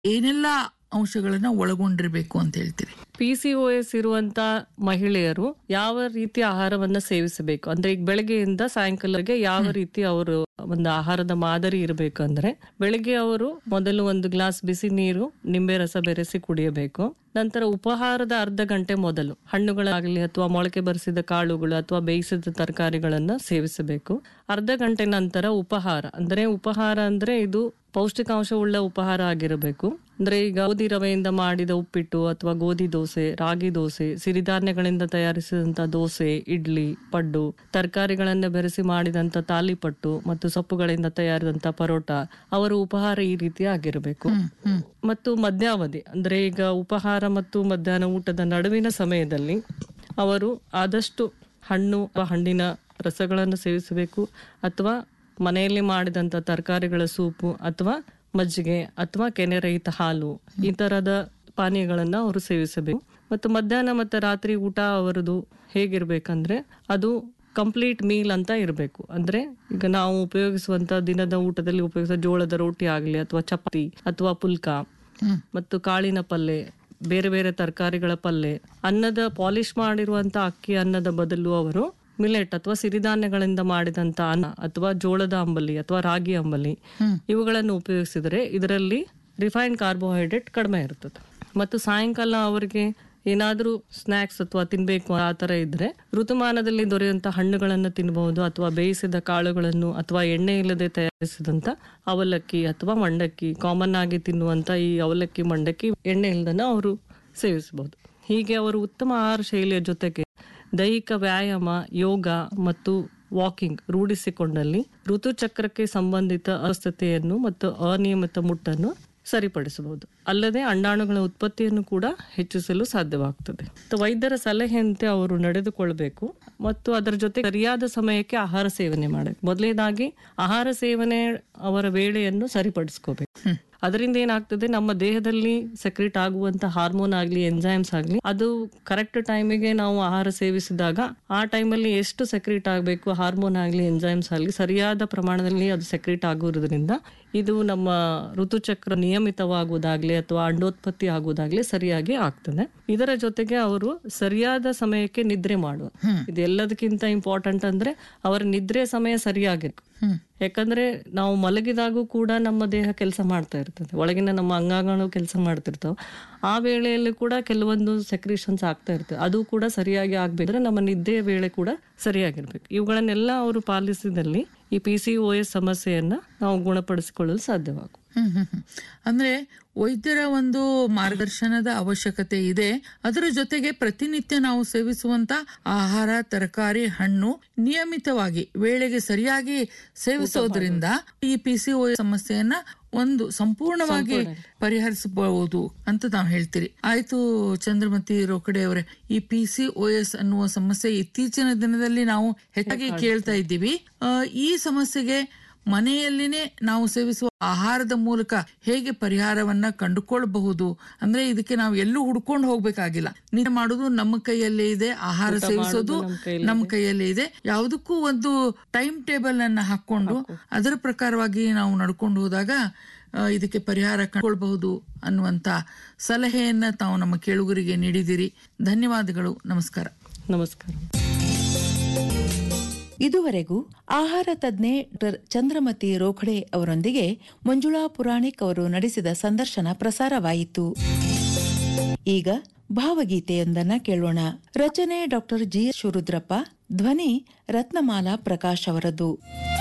ಏನೆಲ್ಲ ಅಂಶಗಳನ್ನ ಒಳಗೊಂಡಿರ್ಬೇಕು ಅಂತ ಹೇಳ್ತೀರಿ ಪಿ ಸಿ ಓ ಎಸ್ ಇರುವಂತ ಮಹಿಳೆಯರು ಯಾವ ರೀತಿ ಆಹಾರವನ್ನ ಸೇವಿಸಬೇಕು ಅಂದ್ರೆ ಈಗ ಬೆಳಗ್ಗೆಯಿಂದ ಸಾಯಂಕಾಲಕ್ಕೆ ಯಾವ ರೀತಿ ಅವರು ಒಂದು ಆಹಾರದ ಮಾದರಿ ಇರಬೇಕಂದ್ರೆ ಬೆಳಿಗ್ಗೆ ಅವರು ಮೊದಲು ಒಂದು ಗ್ಲಾಸ್ ಬಿಸಿ ನೀರು ನಿಂಬೆ ರಸ ಬೆರೆಸಿ ಕುಡಿಯಬೇಕು ನಂತರ ಉಪಹಾರದ ಅರ್ಧ ಗಂಟೆ ಮೊದಲು ಹಣ್ಣುಗಳಾಗಲಿ ಅಥವಾ ಮೊಳಕೆ ಬರಿಸಿದ ಕಾಳುಗಳು ಅಥವಾ ಬೇಯಿಸಿದ ತರಕಾರಿಗಳನ್ನ ಸೇವಿಸಬೇಕು ಅರ್ಧ ಗಂಟೆ ನಂತರ ಉಪಹಾರ ಅಂದ್ರೆ ಉಪಹಾರ ಅಂದ್ರೆ ಇದು ಪೌಷ್ಟಿಕಾಂಶವುಳ್ಳ ಉಪಹಾರ ಆಗಿರಬೇಕು ಅಂದ್ರೆ ಈಗ ಗೋಧಿ ರವೆಯಿಂದ ಮಾಡಿದ ಉಪ್ಪಿಟ್ಟು ಅಥವಾ ಗೋಧಿ ದೋಸೆ ರಾಗಿ ದೋಸೆ ಸಿರಿಧಾನ್ಯಗಳಿಂದ ತಯಾರಿಸಿದಂತ ದೋಸೆ ಇಡ್ಲಿ ಪಡ್ಡು ತರಕಾರಿಗಳನ್ನ ಬೆರೆಸಿ ಮಾಡಿದಂತ ತಾಲಿಪಟ್ಟು ಮತ್ತು ಸೊಪ್ಪುಗಳಿಂದ ತಯಾರಿಸಿದಂತ ಪರೋಟ ಅವರ ಉಪಹಾರ ಈ ರೀತಿ ಆಗಿರಬೇಕು ಮತ್ತು ಮಧ್ಯಾವಧಿ ಅಂದ್ರೆ ಈಗ ಉಪಹಾರ ಮತ್ತು ಮಧ್ಯಾಹ್ನ ಊಟದ ನಡುವಿನ ಸಮಯದಲ್ಲಿ ಅವರು ಆದಷ್ಟು ಹಣ್ಣು ಅಥವಾ ಹಣ್ಣಿನ ರಸಗಳನ್ನು ಸೇವಿಸಬೇಕು ಅಥವಾ ಮನೆಯಲ್ಲಿ ಮಾಡಿದಂತ ತರಕಾರಿಗಳ ಸೂಪು ಅಥವಾ ಮಜ್ಜಿಗೆ ಅಥವಾ ಕೆನೆರಹಿತ ಹಾಲು ಈ ತರದ ಪಾನೀಯಗಳನ್ನ ಅವರು ಸೇವಿಸಬೇಕು ಮತ್ತು ಮಧ್ಯಾಹ್ನ ಮತ್ತು ರಾತ್ರಿ ಊಟ ಅವರದು ಹೇಗಿರ್ಬೇಕಂದ್ರೆ ಅದು ಕಂಪ್ಲೀಟ್ ಮೀಲ್ ಅಂತ ಇರಬೇಕು ಅಂದ್ರೆ ಈಗ ನಾವು ಉಪಯೋಗಿಸುವಂತ ದಿನದ ಊಟದಲ್ಲಿ ಉಪಯೋಗಿಸುವ ಜೋಳದ ರೋಟಿ ಆಗಲಿ ಅಥವಾ ಚಪಾತಿ ಅಥವಾ ಪುಲ್ಕ ಮತ್ತು ಕಾಳಿನ ಪಲ್ಯ ಬೇರೆ ಬೇರೆ ತರಕಾರಿಗಳ ಪಲ್ಯ ಅನ್ನದ ಪಾಲಿಶ್ ಮಾಡಿರುವಂತ ಅಕ್ಕಿ ಅನ್ನದ ಬದಲು ಅವರು ಮಿಲೆಟ್ ಅಥವಾ ಸಿರಿಧಾನ್ಯಗಳಿಂದ ಮಾಡಿದಂತ ಅನ್ನ ಅಥವಾ ಜೋಳದ ಅಂಬಲಿ ಅಥವಾ ರಾಗಿ ಅಂಬಲಿ ಇವುಗಳನ್ನು ಉಪಯೋಗಿಸಿದರೆ ಇದರಲ್ಲಿ ರಿಫೈನ್ಡ್ ಕಾರ್ಬೋಹೈಡ್ರೇಟ್ ಕಡಿಮೆ ಇರ್ತದೆ ಮತ್ತು ಸಾಯಂಕಾಲ ಅವರಿಗೆ ಏನಾದರೂ ಸ್ನಾಕ್ಸ್ ಅಥವಾ ತಿನ್ಬೇಕು ಆ ತರ ಇದ್ರೆ ಋತುಮಾನದಲ್ಲಿ ದೊರೆಯುವಂತ ಹಣ್ಣುಗಳನ್ನು ತಿನ್ನಬಹುದು ಅಥವಾ ಬೇಯಿಸಿದ ಕಾಳುಗಳನ್ನು ಅಥವಾ ಎಣ್ಣೆ ಇಲ್ಲದೆ ತಯಾರಿಸಿದಂತ ಅವಲಕ್ಕಿ ಅಥವಾ ಮಂಡಕ್ಕಿ ಕಾಮನ್ ಆಗಿ ತಿನ್ನುವಂತ ಈ ಅವಲಕ್ಕಿ ಮಂಡಕ್ಕಿ ಎಣ್ಣೆ ಇಲ್ಲದನ್ನ ಅವರು ಸೇವಿಸಬಹುದು ಹೀಗೆ ಅವರು ಉತ್ತಮ ಆಹಾರ ಶೈಲಿಯ ಜೊತೆಗೆ ದೈಹಿಕ ವ್ಯಾಯಾಮ ಯೋಗ ಮತ್ತು ವಾಕಿಂಗ್ ರೂಢಿಸಿಕೊಂಡಲ್ಲಿ ಋತುಚಕ್ರಕ್ಕೆ ಸಂಬಂಧಿತ ಅಸ್ವಸ್ಥತೆಯನ್ನು ಮತ್ತು ಅನಿಯಮಿತ ಮುಟ್ಟನ್ನು ಸರಿಪಡಿಸಬಹುದು ಅಲ್ಲದೆ ಅಂಡಾಣುಗಳ ಉತ್ಪತ್ತಿಯನ್ನು ಕೂಡ ಹೆಚ್ಚಿಸಲು ಸಾಧ್ಯವಾಗ್ತದೆ ಮತ್ತು ವೈದ್ಯರ ಸಲಹೆಯಂತೆ ಅವರು ನಡೆದುಕೊಳ್ಬೇಕು ಮತ್ತು ಅದರ ಜೊತೆ ಸರಿಯಾದ ಸಮಯಕ್ಕೆ ಆಹಾರ ಸೇವನೆ ಮಾಡಬೇಕು ಮೊದಲನೇದಾಗಿ ಆಹಾರ ಸೇವನೆ ಅವರ ವೇಳೆಯನ್ನು ಸರಿಪಡಿಸ್ಕೋಬೇಕು ಅದರಿಂದ ಏನಾಗ್ತದೆ ನಮ್ಮ ದೇಹದಲ್ಲಿ ಸೆಕ್ರೆಟ್ ಆಗುವಂತ ಹಾರ್ಮೋನ್ ಆಗ್ಲಿ ಎಂಜೈಮ್ಸ್ ಆಗ್ಲಿ ಅದು ಕರೆಕ್ಟ್ ಟೈಮಿಗೆ ನಾವು ಆಹಾರ ಸೇವಿಸಿದಾಗ ಆ ಟೈಮಲ್ಲಿ ಎಷ್ಟು ಸೆಕ್ರೆಟ್ ಆಗಬೇಕು ಹಾರ್ಮೋನ್ ಆಗ್ಲಿ ಎಂಜೈಮ್ಸ್ ಆಗ್ಲಿ ಸರಿಯಾದ ಪ್ರಮಾಣದಲ್ಲಿ ಅದು ಸೆಕ್ರೆಟ್ ಆಗುವುದರಿಂದ ಇದು ನಮ್ಮ ಋತುಚಕ್ರ ನಿಯಮಿತವಾಗುವುದಾಗ್ಲಿ ಅಥವಾ ಅಂಡೋತ್ಪತ್ತಿ ಆಗುವುದಾಗ್ಲಿ ಸರಿಯಾಗಿ ಆಗ್ತದೆ ಇದರ ಜೊತೆಗೆ ಅವರು ಸರಿಯಾದ ಸಮಯಕ್ಕೆ ನಿದ್ರೆ ಮಾಡುವ ಇದೆಲ್ಲದಕ್ಕಿಂತ ಇಂಪಾರ್ಟೆಂಟ್ ಅಂದ್ರೆ ಅವರ ನಿದ್ರೆ ಸಮಯ ಸರಿಯಾಗಿರ್ಬೇಕು ಯಾಕಂದ್ರೆ ನಾವು ಮಲಗಿದಾಗೂ ಕೂಡ ನಮ್ಮ ದೇಹ ಕೆಲಸ ಮಾಡ್ತಾ ಇರ್ತದೆ ಒಳಗಿನ ನಮ್ಮ ಅಂಗಾಂಗಗಳು ಕೆಲಸ ಮಾಡ್ತಿರ್ತಾವ ಆ ವೇಳೆಯಲ್ಲಿ ಕೂಡ ಕೆಲವೊಂದು ಸೆಕ್ರೇಷನ್ಸ್ ಆಗ್ತಾ ಇರ್ತದೆ ಅದು ಕೂಡ ಸರಿಯಾಗಿ ಆಗ್ಬೇಕಂದ್ರೆ ನಮ್ಮ ನಿದ್ದೆಯ ವೇಳೆ ಕೂಡ ಸರಿಯಾಗಿರ್ಬೇಕು ಇವುಗಳನ್ನೆಲ್ಲ ಅವರು ಪಾಲಿಸಿದಲ್ಲಿ ಈ ಪಿ ಸಿ ಓ ಎಸ್ ಸಮಸ್ಯೆಯನ್ನ ನಾವು ಗುಣಪಡಿಸಿಕೊಳ್ಳಲು ಸಾಧ್ಯವಾಗುತ್ತೆ ಹ್ಮ್ ಹ್ಮ್ ಹ್ಮ್. ಅಂದ್ರೆ ವೈದ್ಯರ ಒಂದು ಮಾರ್ಗದರ್ಶನದ ಅವಶ್ಯಕತೆ ಇದೆ ಅದರ ಜೊತೆಗೆ ಪ್ರತಿನಿತ್ಯ ನಾವು ಸೇವಿಸುವಂತ ಆಹಾರ ತರಕಾರಿ ಹಣ್ಣು ನಿಯಮಿತವಾಗಿ ವೇಳೆಗೆ ಸರಿಯಾಗಿ ಸೇವಿಸೋದ್ರಿಂದ ಈ ಪಿ ಸಿ ಸಮಸ್ಯೆಯನ್ನ ಒಂದು ಸಂಪೂರ್ಣವಾಗಿ ಪರಿಹರಿಸಬಹುದು ಅಂತ ನಾವು ಹೇಳ್ತೀರಿ ಆಯ್ತು ಚಂದ್ರಮತಿ ರೋಕಡೆ ಅವರೇ ಈ ಪಿ ಸಿ ಓ ಎಸ್ ಅನ್ನುವ ಸಮಸ್ಯೆ ಇತ್ತೀಚಿನ ದಿನದಲ್ಲಿ ನಾವು ಹೆಚ್ಚಾಗಿ ಕೇಳ್ತಾ ಇದ್ದೀವಿ ಆ, ಈ ಸಮಸ್ಯೆಗೆ ಮನೆಯಲ್ಲಿನೇ ನಾವು ಸೇವಿಸುವ ಆಹಾರದ ಮೂಲಕ ಹೇಗೆ ಪರಿಹಾರವನ್ನ ಕಂಡುಕೊಳ್ಳಬಹುದು ಅಂದ್ರೆ ಇದಕ್ಕೆ ನಾವು ಎಲ್ಲೂ ಹುಡ್ಕೊಂಡು ಹೋಗ್ಬೇಕಾಗಿಲ್ಲ ನಿದ್ದೆ ಮಾಡುದು ನಮ್ಮ ಕೈಯಲ್ಲೇ ಇದೆ ಆಹಾರ ಸೇವಿಸೋದು ನಮ್ಮ ಕೈಯಲ್ಲೇ ಇದೆ ಯಾವುದಕ್ಕೂ ಒಂದು ಟೈಮ್ ಟೇಬಲ್ ಅನ್ನ ಹಾಕೊಂಡು ಅದರ ಪ್ರಕಾರವಾಗಿ ನಾವು ನಡ್ಕೊಂಡು ಹೋದಾಗ ಆ, ಇದಕ್ಕೆ ಪರಿಹಾರ ಕಂಡುಕೊಳ್ಬಹುದು ಅನ್ನುವಂತ ಸಲಹೆಯನ್ನ ತಾವು ನಮ್ಮ ಕೇಳುಗರಿಗೆ ನೀಡಿದಿರಿ ಧನ್ಯವಾದಗಳು ನಮಸ್ಕಾರ ನಮಸ್ಕಾರ ಇದುವರೆಗೂ ಆಹಾರ ತಜ್ಞೆ ಡಾಕ್ಟರ್ ಚಂದ್ರಮತಿ ರೋಖಡೆ ಅವರೊಂದಿಗೆ ಮಂಜುಳಾ ಪುರಾಣಿಕ್ ಅವರು ನಡೆಸಿದ ಸಂದರ್ಶನ ಪ್ರಸಾರವಾಯಿತು ಈಗ ಭಾವಗೀತೆಯೊಂದನ್ನ ಕೇಳೋಣ ರಚನೆ ಡಾಕ್ಟರ್ ಜಿ ಶಿವರುದ್ರಪ್ಪ ಧ್ವನಿ ರತ್ನಮಾಲಾ ಪ್ರಕಾಶ್ ಅವರದು